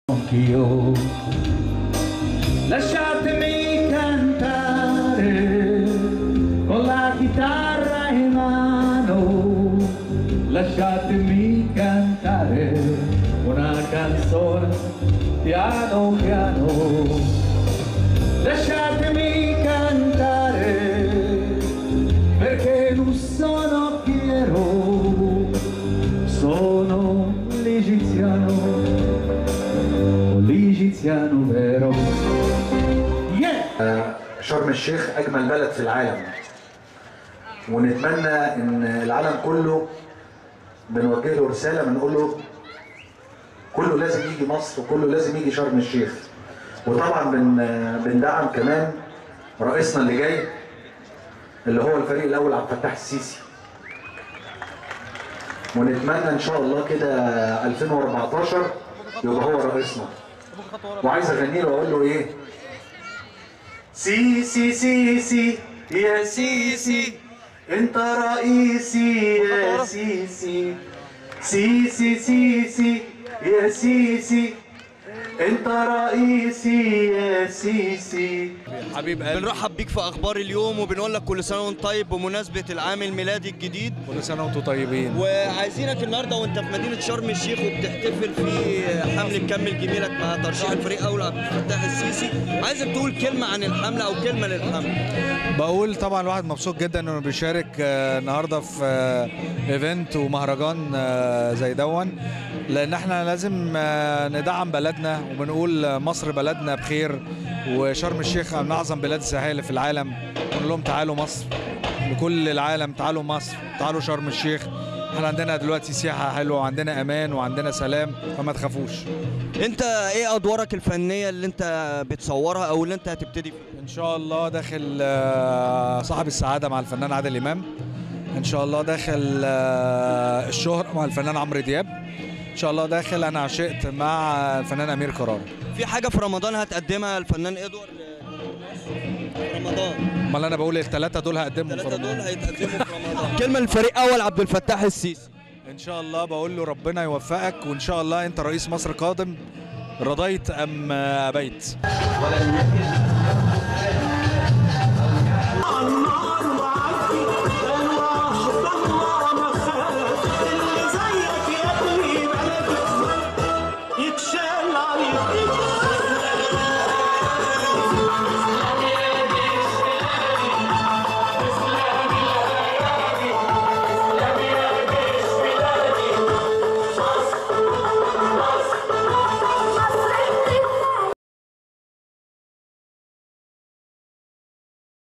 anch'io. Lasciatemi cantare con la chitarra in mano. Lasciatemi cantare una canzone piano piano. Lasciatemi cantare perché non sono fiero, sono l'egiziano, l'egiziano vero. Yeah! شرم الشيخ اجمل بلد في العالم ونتمنى ان العالم كله بنوجه له رساله بنقول له كله لازم يجي مصر وكله لازم يجي شرم الشيخ وطبعا بن بندعم كمان رئيسنا اللي جاي اللي هو الفريق الاول عبد الفتاح السيسي ونتمنى ان شاء الله كده 2014 يبقى هو رئيسنا وعايز اغني له واقول له ايه سي سي سي سي يا سيسي انت رئيسي يا سيسي سي سي سي سي يا سيسي انت رئيسي يا سيسي حبيب قلبي بنرحب بيك في اخبار اليوم وبنقول لك كل سنه وانت طيب بمناسبه العام الميلادي الجديد كل سنه وانتم طيبين وعايزينك النهارده وانت في مدينه شرم الشيخ وبتحتفل في حمله كمل جميلك مع ترشيح الفريق اول عبد الفتاح السيسي عايزك تقول كلمه عن الحمله او كلمه للحمله بقول طبعا الواحد مبسوط جدا انه بيشارك آه، النهارده في آه، ايفنت ومهرجان آه، زي دون لان احنا لازم آه، ندعم بلدنا وبنقول آه، مصر بلدنا بخير وشرم الشيخ من اعظم بلاد السياحيه اللي في العالم بنقول لهم تعالوا مصر لكل العالم تعالوا مصر تعالوا شرم الشيخ احنا عندنا دلوقتي سياحه حلوه وعندنا امان وعندنا سلام فما تخافوش انت ايه ادوارك الفنيه اللي انت بتصورها او اللي انت هتبتدي فيها ان شاء الله داخل آه، صاحب السعاده مع الفنان عادل امام ان شاء الله داخل آه، الشهرة مع الفنان عمرو دياب ان شاء الله داخل انا عشقت مع الفنان امير قرار في حاجه في رمضان هتقدمها الفنان ادوارد في رمضان امال انا بقول الثلاثه دول هقدمهم في الثلاثه دول رمضان هيتقدموا في رمضان كلمه للفريق اول عبد الفتاح السيسي ان شاء الله بقول له ربنا يوفقك وان شاء الله انت رئيس مصر قادم رضيت ام ابيت ولن يكن